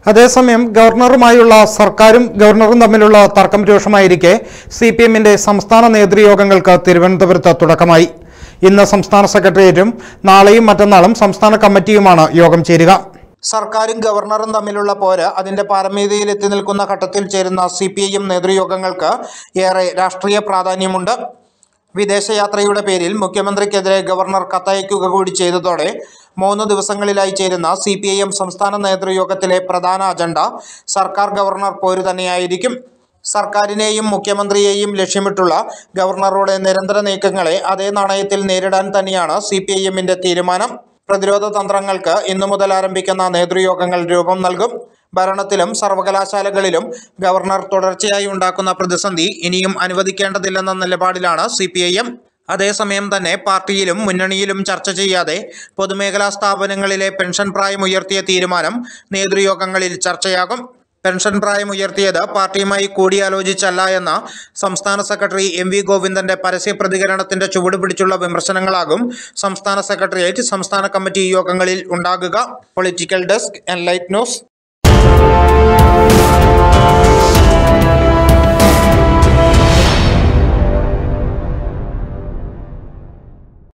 അതേസമയം ഗവർണറുമായുള്ള സർക്കാരും ഗവർണറും തമ്മിലുള്ള തർക്കം രൂക്ഷമായിരിക്കെ സി പി എമ്മിന്റെ സംസ്ഥാന നേതൃയോഗങ്ങൾക്ക് തിരുവനന്തപുരത്ത് തുടക്കമായി ഇന്ന് സംസ്ഥാന സെക്രട്ടേറിയറ്റും നാളെയും മറ്റന്നാളും സംസ്ഥാന കമ്മിറ്റിയുമാണ് യോഗം ചേരുക സർക്കാരും ഗവർണറും തമ്മിലുള്ള പോര് അതിന്റെ പാരമ്യതയിൽ എത്തി നിൽക്കുന്ന ഘട്ടത്തിൽ ചേരുന്ന സി പി ഐ എം നേതൃയോഗങ്ങൾക്ക് ഏറെ രാഷ്ട്രീയ പ്രാധാന്യമുണ്ട് വിദേശയാത്രയുടെ പേരിൽ മുഖ്യമന്ത്രിക്കെതിരെ ഗവർണർ കത്തയക്കുക കൂടി ചെയ്തതോടെ മൂന്ന് ദിവസങ്ങളിലായി ചേരുന്ന സി പി ഐ എം സംസ്ഥാന നേതൃയോഗത്തിലെ പ്രധാന അജണ്ട സർക്കാർ ഗവർണർ പോര് തന്നെയായിരിക്കും സർക്കാരിനെയും മുഖ്യമന്ത്രിയെയും ലക്ഷ്യമിട്ടുള്ള ഗവർണറുടെ നിരന്തര നീക്കങ്ങളെ അതേ നാണയത്തിൽ നേരിടാൻ തന്നെയാണ് സി പി ഐ എമ്മിന്റെ തീരുമാനം പ്രതിരോധ തന്ത്രങ്ങൾക്ക് ഇന്നു മുതൽ ആരംഭിക്കുന്ന നേതൃയോഗങ്ങൾ രൂപം നൽകും ഭരണത്തിലും സർവകലാശാലകളിലും ഗവർണർ തുടർച്ചയായി ഉണ്ടാക്കുന്ന പ്രതിസന്ധി ഇനിയും അനുവദിക്കേണ്ടതില്ലെന്ന നിലപാടിലാണ് സി പി ഐ എം അതേസമയം തന്നെ പാർട്ടിയിലും മുന്നണിയിലും ചർച്ച ചെയ്യാതെ പൊതുമേഖലാ സ്ഥാപനങ്ങളിലെ പെൻഷൻ പ്രായം ഉയർത്തിയ തീരുമാനം നേതൃയോഗങ്ങളിൽ ചർച്ചയാകും പെൻഷൻ പ്രായം ഉയർത്തിയത് പാർട്ടിയുമായി കൂടിയാലോചിച്ചല്ല എന്ന സംസ്ഥാന സെക്രട്ടറി എം വി ഗോവിന്ദന്റെ പരസ്യ പ്രതികരണത്തിന്റെ ചുവട് പിടിച്ചുള്ള വിമർശനങ്ങളാകും സംസ്ഥാന സെക്രട്ടേറിയറ്റ് സംസ്ഥാന കമ്മിറ്റി യോഗങ്ങളിൽ ഉണ്ടാകുക പൊളിറ്റിക്കൽ ഡെസ്ക് എൻലൈറ്റ് ന്യൂസ്